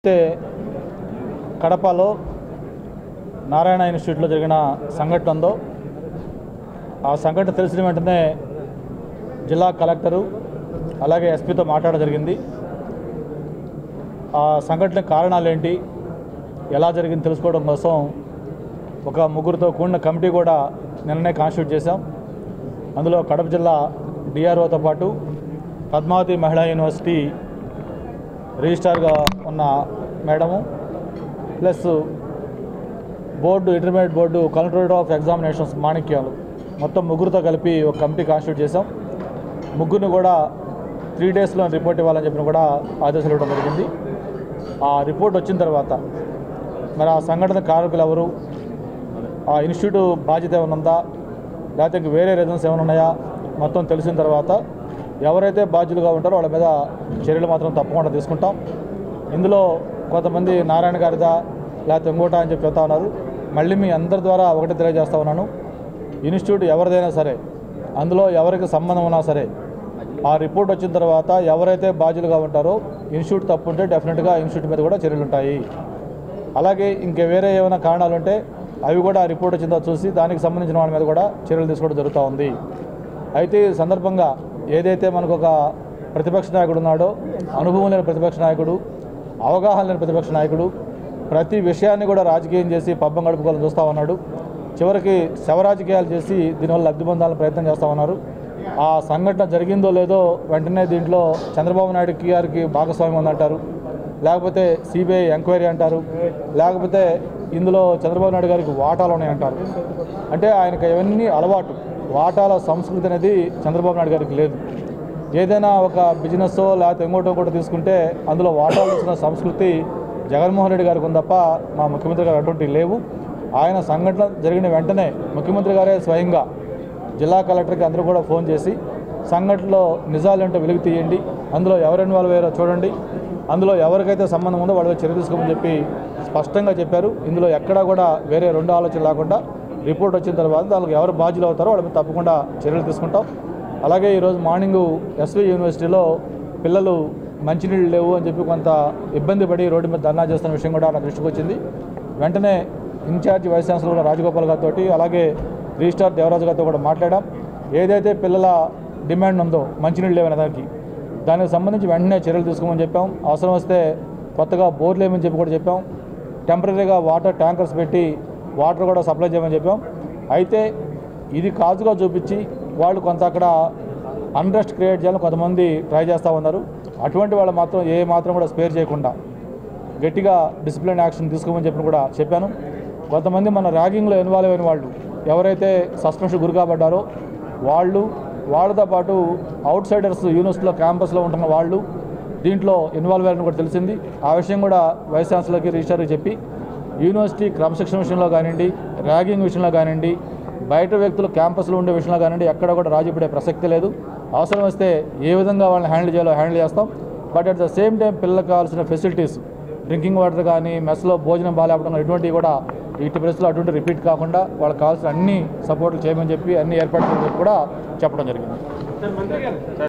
అయితే కడపలో నారాయణ ఇన్స్టిట్యూట్లో జరిగిన సంఘటన ఉందో ఆ సంఘటన తెలిసిన వెంటనే జిల్లా కలెక్టరు అలాగే ఎస్పీతో మాట్లాడడం జరిగింది ఆ సంఘటన కారణాలు ఏంటి ఎలా జరిగింది తెలుసుకోవడం కోసం ఒక ముగ్గురితో కూడిన కమిటీ కూడా నిన్ననే కాన్స్టిట్యూట్ చేశాం అందులో కడప జిల్లా డిఆర్ఓతో పాటు పద్మావతి మహిళా యూనివర్సిటీ రిజిస్ట్రార్గా ఉన్న madam plus board intermediate board collectorate of examinations మాణిక్యాలు మొత్తం ముగ్గురుతో కలిపి ఒక కమిటీ కాన్స్టిట్యూట్ చేశాం ముగ్గురిని కూడా త్రీ డేస్లో రిపోర్ట్ ఇవ్వాలని చెప్పిన కూడా ఆదేశాలు ఇవ్వడం జరిగింది ఆ రిపోర్ట్ వచ్చిన తర్వాత మరి ఆ సంఘటన కారకులు ఎవరు ఆ ఇన్స్టిట్యూట్ బాధ్యత ఏమైనా ఉందా లేకపోతే ఇంక వేరే రీజన్స్ ఏమైనా ఉన్నాయా మొత్తం తెలిసిన తర్వాత ఎవరైతే బాధ్యులుగా ఉంటారో వాళ్ళ మీద చర్యలు మాత్రం తప్పకుండా తీసుకుంటాం ఇందులో కొంతమంది నారాయణ గారిదా లేకపోతే ఇంకోట అని చెప్పి చెప్తా ఉన్నారు మళ్ళీ మీ అందరి ద్వారా ఒకటి తెలియజేస్తా ఉన్నాను ఇన్స్టిట్యూట్ ఎవరిదైనా సరే అందులో ఎవరికి సంబంధం ఉన్నా సరే ఆ రిపోర్ట్ వచ్చిన తర్వాత ఎవరైతే బాధ్యులుగా ఉంటారో ఇన్స్టిట్యూట్ తప్పు ఉంటే డెఫినెట్గా ఇన్స్టిట్యూట్ మీద కూడా చర్యలు ఉంటాయి అలాగే ఇంకా వేరే ఏమైనా కారణాలు ఉంటే అవి కూడా ఆ రిపోర్ట్ వచ్చిందో చూసి దానికి సంబంధించిన వాళ్ళ మీద కూడా చర్యలు తీసుకోవడం జరుగుతూ ఉంది అయితే ఈ సందర్భంగా ఏదైతే మనకు ఒక ప్రతిపక్ష నాయకుడు ఉన్నాడో అనుభవం లేని ప్రతిపక్ష నాయకుడు అవగాహన లేని ప్రతిపక్ష నాయకుడు ప్రతి విషయాన్ని కూడా రాజకీయం చేసి పబ్బం గడుపుకోవాలని చూస్తూ ఉన్నాడు చివరికి శవరాజకీయాలు చేసి దీనివల్ల లబ్ధి పొందాలని ప్రయత్నం చేస్తూ ఉన్నారు ఆ సంఘటన జరిగిందో లేదో వెంటనే దీంట్లో చంద్రబాబు నాయుడు గారికి భాగస్వామ్యం ఉందంటారు లేకపోతే సిబిఐ ఎంక్వైరీ అంటారు లేకపోతే ఇందులో చంద్రబాబు నాయుడు గారికి వాటాలు ఉన్నాయంటారు అంటే ఆయనకు ఇవన్నీ అలవాటు వాటాల సంస్కృతి అనేది చంద్రబాబు నాయుడు గారికి లేదు ఏదైనా ఒక బిజినెస్ లేకపోతే ఇంకోటో కూడా తీసుకుంటే అందులో వాటాలు ఇచ్చిన సంస్కృతి జగన్మోహన్ రెడ్డి గారికి ఉంది తప్ప మా ముఖ్యమంత్రి గారు అటువంటి లేవు ఆయన సంఘటన జరిగిన వెంటనే ముఖ్యమంత్రి గారే స్వయంగా జిల్లా కలెక్టర్కి అందరూ కూడా ఫోన్ చేసి సంఘటనలో నిజాలు ఏంటో వెలుగు తీయండి అందులో ఎవరు ఇన్వాల్వ్ అయ్యారో చూడండి అందులో ఎవరికైతే సంబంధం ఉందో వాళ్ళకి చర్య తీసుకోమని చెప్పి స్పష్టంగా చెప్పారు ఇందులో ఎక్కడా కూడా వేరే రెండు ఆలోచన లేకుండా రిపోర్ట్ వచ్చిన తర్వాత దానికి ఎవరు బాధ్యులు అవుతారో వాళ్ళ మీద తప్పకుండా చర్యలు తీసుకుంటాం అలాగే ఈరోజు మార్నింగ్ ఎస్వి యూనివర్సిటీలో పిల్లలు మంచినీళ్ళు లేవు అని చెప్పి కొంత ఇబ్బంది పడి రోడ్డు మీద ధర్నా చేస్తున్న విషయం కూడా నా దృష్టికి వచ్చింది వెంటనే ఇన్ఛార్జ్ వైస్ ఛాన్సలర్ రాజగోపాల్ గారితో అలాగే రిజిస్ట్రార్ దేవరాజు గారితో కూడా మాట్లాడాం ఏదైతే పిల్లల డిమాండ్ ఉందో మంచినీళ్ళు లేవనే దానికి దానికి సంబంధించి వెంటనే చర్యలు తీసుకోమని చెప్పాం అవసరం వస్తే కొత్తగా బోర్లు ఏమని చెప్పి కూడా చెప్పాం టెంపరీగా వాటర్ ట్యాంకర్స్ పెట్టి వాటర్ కూడా సప్లై చేయమని చెప్పాం అయితే ఇది కాజుగా చూపించి వాళ్ళు కొంత అక్కడ అన్రెస్ట్ క్రియేట్ చేయాలని కొంతమంది ట్రై చేస్తూ ఉన్నారు అటువంటి వాళ్ళు మాత్రం ఏ మాత్రం కూడా స్పేర్ చేయకుండా గట్టిగా డిసిప్లిన్ యాక్షన్ తీసుకోమని చెప్పి కూడా చెప్పాను కొంతమంది మన ర్యాగింగ్లో ఇన్వాల్వ్ అయిన వాళ్ళు ఎవరైతే సస్పెన్షన్ గురి కాబడ్డారో వాళ్ళు వాళ్ళతో పాటు అవుట్ సైడర్స్ యూనివర్సిటీలో క్యాంపస్లో ఉంటున్న వాళ్ళు దీంట్లో ఇన్వాల్వ్ అయ్యారని కూడా తెలిసింది ఆ విషయం కూడా వైస్ ఛాన్సలర్కి రిజిస్టర్కి చెప్పి యూనివర్సిటీ క్రమశిక్షణ విషయంలో కానివ్వండి ర్యాగింగ్ విషయంలో కానివ్వండి బయట వ్యక్తులు క్యాంపస్లో ఉండే విషయంలో కానివ్వండి ఎక్కడ కూడా రాజీ పడే ప్రసక్తి లేదు అవసరం వస్తే ఏ విధంగా వాళ్ళని హ్యాండిల్ చేయాలో హ్యాండిల్ చేస్తాం but at the same time పిల్లలకు కావాల్సిన ఫెసిలిటీస్ డ్రింకింగ్ వాటర్ కానీ మెస్లో భోజనం బాగాలేపడం కానీ ఇటువంటివి కూడా ఇటు పరిస్థితులు అటువంటి రిపీట్ కాకుండా వాళ్ళకి కావాల్సిన అన్ని సపోర్ట్లు చేయమని చెప్పి అన్ని ఏర్పాట్లు చేయమని చెప్పి కూడా చెప్పడం జరిగింది